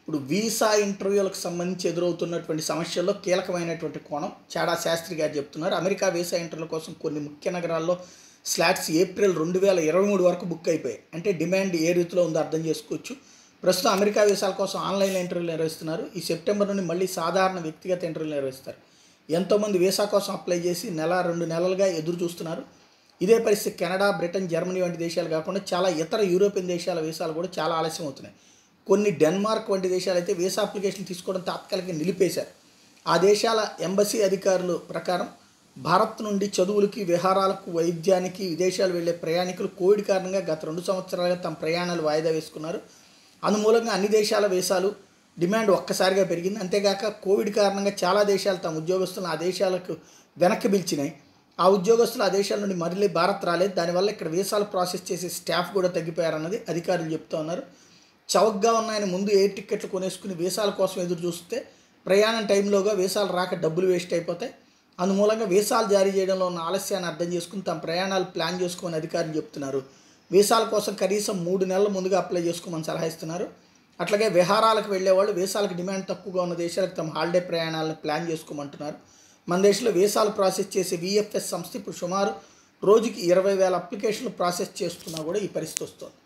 ఇప్పుడు వీసా ఇంటర్వ్యూలకు సంబంధించి ఎదురవుతున్నటువంటి సమస్యల్లో కీలకమైనటువంటి కోణం చాడా శాస్త్రి గారు చెప్తున్నారు అమెరికా వీసా ఇంటర్వ్యూల కోసం కొన్ని ముఖ్య నగరాల్లో స్లాట్స్ ఏప్రిల్ రెండు వేల ఇరవై మూడు వరకు బుక్ అయిపోయాయి అంటే డిమాండ్ ఏ రీతిలో ఉందో అర్థం చేసుకోవచ్చు ప్రస్తుతం అమెరికా వీసాల కోసం ఆన్లైన్ ఇంటర్వ్యూలు నిర్వహిస్తున్నారు ఈ సెప్టెంబర్ నుండి మళ్ళీ సాధారణ వ్యక్తిగత ఇంటర్వ్యూలు నిర్వహిస్తారు ఎంతోమంది వీసా కోసం అప్లై చేసి నెల రెండు నెలలుగా ఎదురు చూస్తున్నారు ఇదే పరిస్థితి కెనడా బ్రిటన్ జర్మనీ వంటి దేశాలు కాకుండా చాలా ఇతర యూరోపియన్ దేశాల వీసాలు కూడా చాలా ఆలస్యం అవుతున్నాయి కొన్ని డెన్మార్క్ వంటి దేశాలు అయితే వీసా అప్లికేషన్ తీసుకోవడం తాత్కాలికంగా నిలిపేశారు ఆ దేశాల ఎంబసీ అధికారులు ప్రకారం భారత్ నుండి చదువులకి విహారాలకు వైద్యానికి విదేశాలు వెళ్లే ప్రయాణికులు కోవిడ్ కారణంగా గత రెండు సంవత్సరాలుగా తమ ప్రయాణాలు వాయిదా వేసుకున్నారు అందుమూలంగా అన్ని దేశాల వీసాలు డిమాండ్ ఒక్కసారిగా పెరిగింది అంతేగాక కోవిడ్ కారణంగా చాలా దేశాలు తమ ఉద్యోగస్తులను ఆ దేశాలకు వెనక్కి పిలిచినాయి ఆ ఉద్యోగస్తులు ఆ దేశాల నుండి మళ్ళీ భారత్ రాలేదు దానివల్ల ఇక్కడ వీసాలు ప్రాసెస్ చేసే స్టాఫ్ కూడా తగ్గిపోయారన్నది అధికారులు చెప్తూ ఉన్నారు చౌకగా ఉన్నాయని ముందు ఎయిర్ టిక్కెట్లు కొనేసుకుని వీసాల కోసం ఎదురు చూస్తే ప్రయాణం టైంలోగా వీసాలు రాక డబ్బులు వేస్ట్ అయిపోతాయి అందుమూలంగా వీసాలు జారీ చేయడంలో ఉన్న ఆలస్యాన్ని అర్థం చేసుకుని తమ ప్రయాణాలు ప్లాన్ చేసుకోమని అధికారులు చెప్తున్నారు వీసాల కోసం కనీసం మూడు నెలల ముందుగా అప్లై చేసుకోమని సలహా ఇస్తున్నారు అట్లాగే విహారాలకు వెళ్ళేవాళ్ళు వీసాలకు డిమాండ్ తక్కువగా ఉన్న దేశాలకు తమ హాలిడే ప్రయాణాలను ప్లాన్ చేసుకోమంటున్నారు మన దేశంలో వీసాలు ప్రాసెస్ చేసే విఎఫ్ఎస్ సంస్థ ఇప్పుడు సుమారు రోజుకి ఇరవై వేల అప్లికేషన్లు ప్రాసెస్ చేస్తున్నా కూడా ఈ పరిస్థితి వస్తుంది